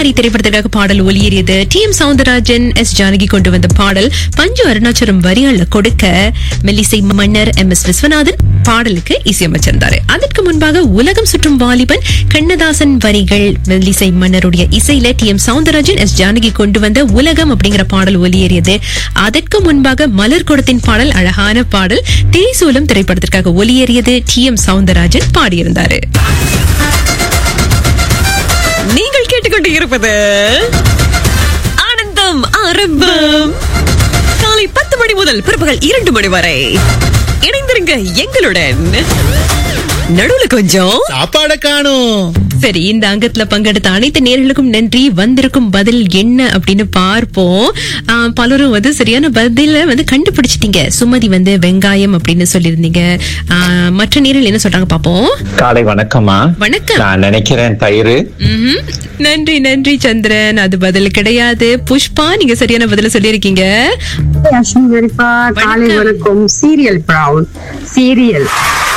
கல்யாணி திரைப்படத்திற்காக பாடல் ஒலியேறியது T M Soundararajan S Janaki கொண்டு வந்த பாடல் பஞ்சு அருணாச்சலம் வரியால கொடுக்க மெல்லிசை மன்னர் எம் எஸ் விஸ்வநாதன் பாடலுக்கு இசையமைச்சிருந்தாரு அதற்கு முன்பாக உலகம் சுற்றும் வாலிபன் கண்ணதாசன் வரிகள் மெல்லிசை மன்னருடைய இசையில T M Soundararajan S Janaki கொண்டு வந்த உலகம் அப்படிங்கிற பாடல் ஒலியேறியது அதற்கு முன்பாக மலர் குடத்தின் பாடல் அழகான பாடல் திரிசூலம் திரைப்படத்திற்காக ஒலியேறியது டி எம் சவுந்தரராஜன் பாடியிருந்தாரு நீங்கள் கேட்டுக்கொண்டு இருப்பது ஆனந்தம் ஆரம்பம் காலை பத்து மணி முதல் பிற்பகல் இரண்டு மணி வரை இணைந்திருங்க எங்களுடன் நடுவுல கொஞ்சம் சாப்பாட காணும் சரி இந்த அங்கத்துல பங்கெடுத்த அனைத்து நேர்களுக்கும் நன்றி வந்திருக்கும் பதில் என்ன அப்படின்னு பார்ப்போம் ஆ, பலரும் வந்து சரியான பதில வந்து கண்டுபிடிச்சிட்டீங்க சுமதி வந்து வெங்காயம் அப்படின்னு சொல்லியிருந்தீங்க ஆ, மற்ற நேரில் என்ன சொல்றாங்க பாப்போம் காலை வணக்கம்மா வணக்கம் நான் நினைக்கிறேன் தயிர் ம்ஹும். நன்றி நன்றி சந்திரன் அது பதில் கிடையாது புஷ்பா நீங்க சரியான பதில சொல்லியிருக்கீங்க அஸ்மி வெரிஃபா காலை வணக்கம் சீரியல் ப்ரவுன் சீரியல்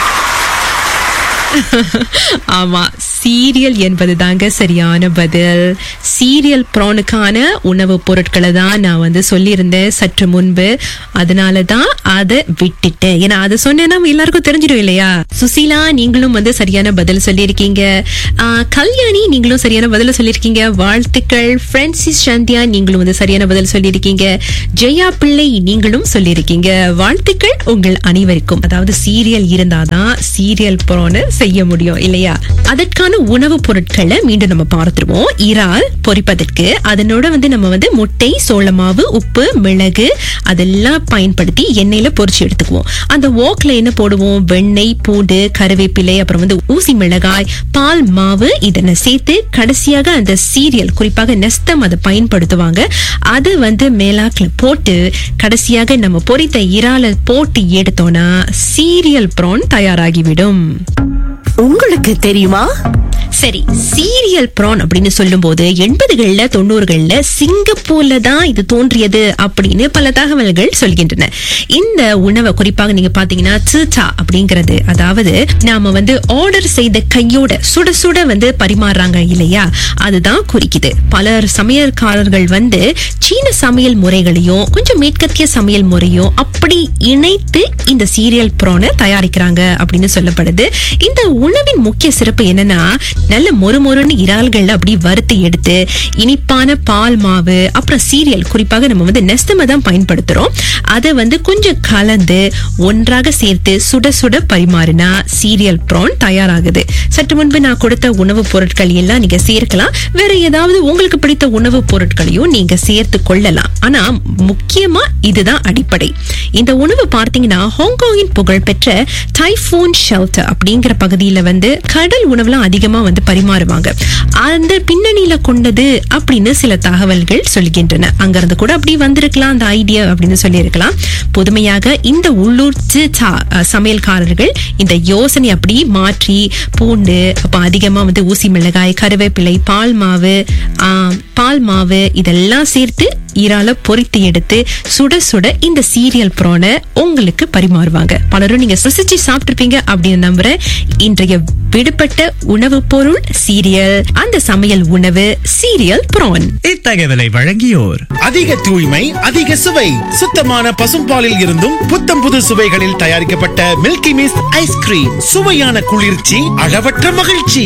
ஆமா சீரியல் என்பது தாங்க சரியான பதில் சீரியல் ப்ரானுக்கான உணவுப் பொருட்களை தான் நான் வந்து சொல்லியிருந்தேன் சற்று முன்பு அதனால தான் அதை விட்டுட்டேன் ஏன்னா அதை சொன்னேன்னா எல்லாருக்கும் தெரிஞ்சிடும் இல்லையா சுசீலா நீங்களும் வந்து சரியான பதில் சொல்லியிருக்கீங்க ஆ, கல்யாணி நீங்களும் சரியான பதில் சொல்லியிருக்கீங்க வாழ்த்துக்கள் பிரான்சிஸ் சந்தியா நீங்களும் வந்து சரியான பதில் சொல்லியிருக்கீங்க ஜெயா பிள்ளை நீங்களும் சொல்லியிருக்கீங்க வாழ்த்துக்கள் உங்கள் அனைவருக்கும் அதாவது சீரியல் இருந்தாதான் சீரியல் ப்ரோன்னு செய்ய முடியும் இல்லையா அதற்கான உணவுப் பொருட்களை மீண்டும் நம்ம பார்த்துருவோம் இறால் பொரிப்பதற்கு அதனோட வந்து நம்ம வந்து முட்டை சோளமாவு உப்பு மிளகு அதெல்லாம் பயன்படுத்தி எண்ணெயில பொரிச்சு எடுத்துக்குவோம் அந்த ஓக்ல என்ன போடுவோம் வெண்ணெய் பூண்டு கருவேப்பிலை அப்புறம் வந்து ஊசி மிளகாய் பால் மாவு இதனை சேர்த்து கடைசியாக அந்த சீரியல் குறிப்பாக நெஸ்தம் அதை பயன்படுத்துவாங்க அது வந்து மேலாக்ல போட்டு கடைசியாக நம்ம பொரித்த இறால போட்டு எடுத்தோம்னா சீரியல் ப்ரான் தயாராகிவிடும் உங்களுக்கு தெரியுமா சரி சீரியல் ப்ரான் அப்படின்னு சொல்லும்போது எண்பதுகள்ல தொண்ணூறுகள்ல சிங்கப்பூர்ல தான் இது தோன்றியது அப்படின்னு பல தகவல்கள் சொல்கின்றன இந்த உணவை குறிப்பாக நீங்க பாத்தீங்கன்னா சீச்சா அப்படிங்கிறது அதாவது நாம வந்து ஆர்டர் செய்த கையோட சுட சுட வந்து பரிமாறுறாங்க இல்லையா அதுதான் குறிக்குது பலர் சமையல்காரர்கள் வந்து சீன சமையல் முறைகளையும் கொஞ்சம் மேற்கத்திய சமையல் முறையும் அப்படி இணைத்து இந்த சீரியல் ப்ரானை தயாரிக்கிறாங்க அப்படின்னு சொல்லப்படுது இந்த உணவின் முக்கிய சிறப்பு என்னன்னா நல்ல மொறுமொறுன்னு இறால்கள் அப்படி வறுத்து எடுத்து இனிப்பான பால் மாவு அப்புறம் சீரியல் குறிப்பாக நம்ம வந்து நெஸ்தமை தான் பயன்படுத்துறோம் அதை வந்து கொஞ்சம் கலந்து ஒன்றாக சேர்த்து சுட சுட பரிமாறினா சீரியல் ப்ரான் தயாராகுது சற்று முன்பு நான் கொடுத்த உணவுப் பொருட்கள் எல்லாம் நீங்க சேர்க்கலாம் வேற ஏதாவது உங்களுக்கு பிடித்த உணவுப் பொருட்களையும் நீங்க சேர்த்து கொள்ளலாம் ஆனா முக்கியமா இதுதான் அடிப்படை இந்த உணவு பார்த்தீங்கன்னா ஹாங்காங்கின் புகழ்பெற்ற டைஃபோன் ஷெல்டர் அப்படிங்கிற பகுதியில வந்து கடல் உணவுலாம் அதிகமா வந்து பரிமாறுவாங்க அந்த பின்னணியில கொண்டது அப்படின்னு சில தகவல்கள் சொல்கின்றன அங்கிருந்து கூட அப்படி வந்திருக்கலாம் அந்த ஐடியா அப்படின்னு சொல்லியிருக்கலாம் புதுமையாக இந்த உள்ளூர் சீச்சா, அஹ், சமையல்காரர்கள் இந்த யோசனை அப்படி மாற்றி பூண்டு அப்ப அதிகமா வந்து ஊசி மிளகாய் கருவேப்பிலை பால் மாவு ஆஹ், பால் மாவு இதெல்லாம் சேர்த்து ஈரால பொரித்து எடுத்து சுட சுட இந்த சீரியல் ப்ரானை உங்களுக்கு பரிமாறுவாங்க பலரும் நீங்க ருசிச்சு சாப்பிட்டிருப்பீங்க அப்படின்னு நம்புறேன் இன்றைய விடுபட்ட உணவு பொருள் சீரியல் அந்த சமையல் உணவு சீரியல் ப்ரான் இத்தகவலை வழங்கியோர் அதிக தூய்மை அதிக சுவை சுத்தமான பசும்பாலில் இருந்தும் புத்தம் புது சுவைகளில் தயாரிக்கப்பட்ட மில்கி மிஸ்ட் ஐஸ்கிரீம் சுவையான குளிர்ச்சி அளவற்ற மகிழ்ச்சி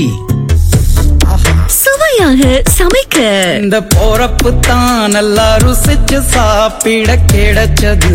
சுவையாக சமைக்க இந்த போறப்பு தான் நல்லா ருசிச்சு சாப்பிட கிடைச்சது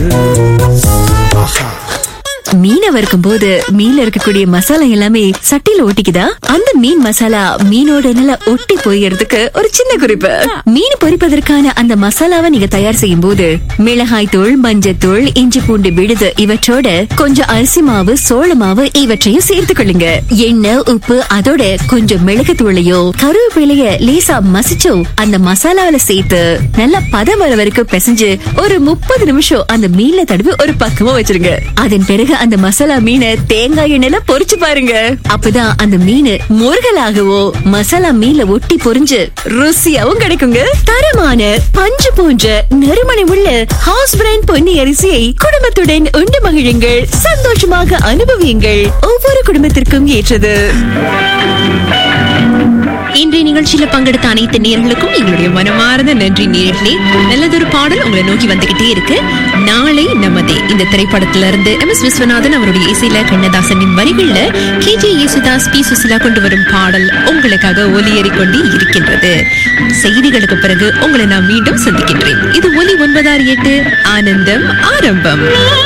மீனை வறுக்கும் போது மீன்ல இருக்கக்கூடிய மசாலா எல்லாமே சட்டில ஒட்டிக்குதா அந்த மீன் மசாலா மீனோட நல்லா ஒட்டி போயிறதுக்கு ஒரு சின்ன குறிப்பு மீன் பொரிப்பதற்கான அந்த மசாலாவை நீங்க தயார் செய்யும் போது மிளகாய் தூள் மஞ்சத்தூள் இஞ்சி பூண்டு விழுது இவற்றோட கொஞ்சம் அரிசி மாவு சோள மாவு இவற்றையும் சேர்த்துக் கொள்ளுங்க எண்ணெய் உப்பு அதோட கொஞ்சம் மிளகு தூளையோ கருவேப்பிலைய லேசா மசிச்சோ அந்த மசாலாவில சேர்த்து நல்லா பதம் வர வரைக்கும் பிசைஞ்சு ஒரு முப்பது நிமிஷம் அந்த மீன்ல தடவி ஒரு பக்கமா வச்சிருங்க அதன் பிறகு அந்த மசாலா மீனை தேங்காய் எண்ணெயில பொரிச்சு பாருங்க அப்பதான் அந்த மீன் முருகலாகவோ மசாலா மீன்ல ஒட்டி பொரிஞ்சு ருசியாவும் கிடைக்குங்க தரமான பஞ்சு போன்ற நறுமணம் உள்ள ஹவுஸ் பிராண்ட் பொன்னி அரிசியை குடும்பத்துடன் உண்டு மகிழுங்கள் சந்தோஷமாக அனுபவியுங்கள் ஒவ்வொரு குடும்பத்திற்கும் ஏற்றது இன்று நிகழ்ச்சியில பங்கெடுத்த அனைத்து நேர்களுக்கும் எங்களுடைய மனமார்ந்த நன்றி நேர்களே நல்லதொரு பாடல் உங்களை நோக்கி வந்துகிட்டே இருக்கு நாளை நமதே இந்த திரைப்படத்துல இருந்து எம் எஸ் விஸ்வநாதன் அவருடைய இசையில கண்ணதாசனின் வரிகள்ல K J Yesudas P Susheela கொண்டு வரும் பாடல் உங்களுக்காக ஒலியேறிக் கொண்டு இருக்கின்றது செய்திகளுக்கு பிறகு உங்களை நான் மீண்டும் சந்திக்கின்றேன் இது ஒலி ஒன்பதாறு எட்டு ஆனந்தம் ஆரம்பம்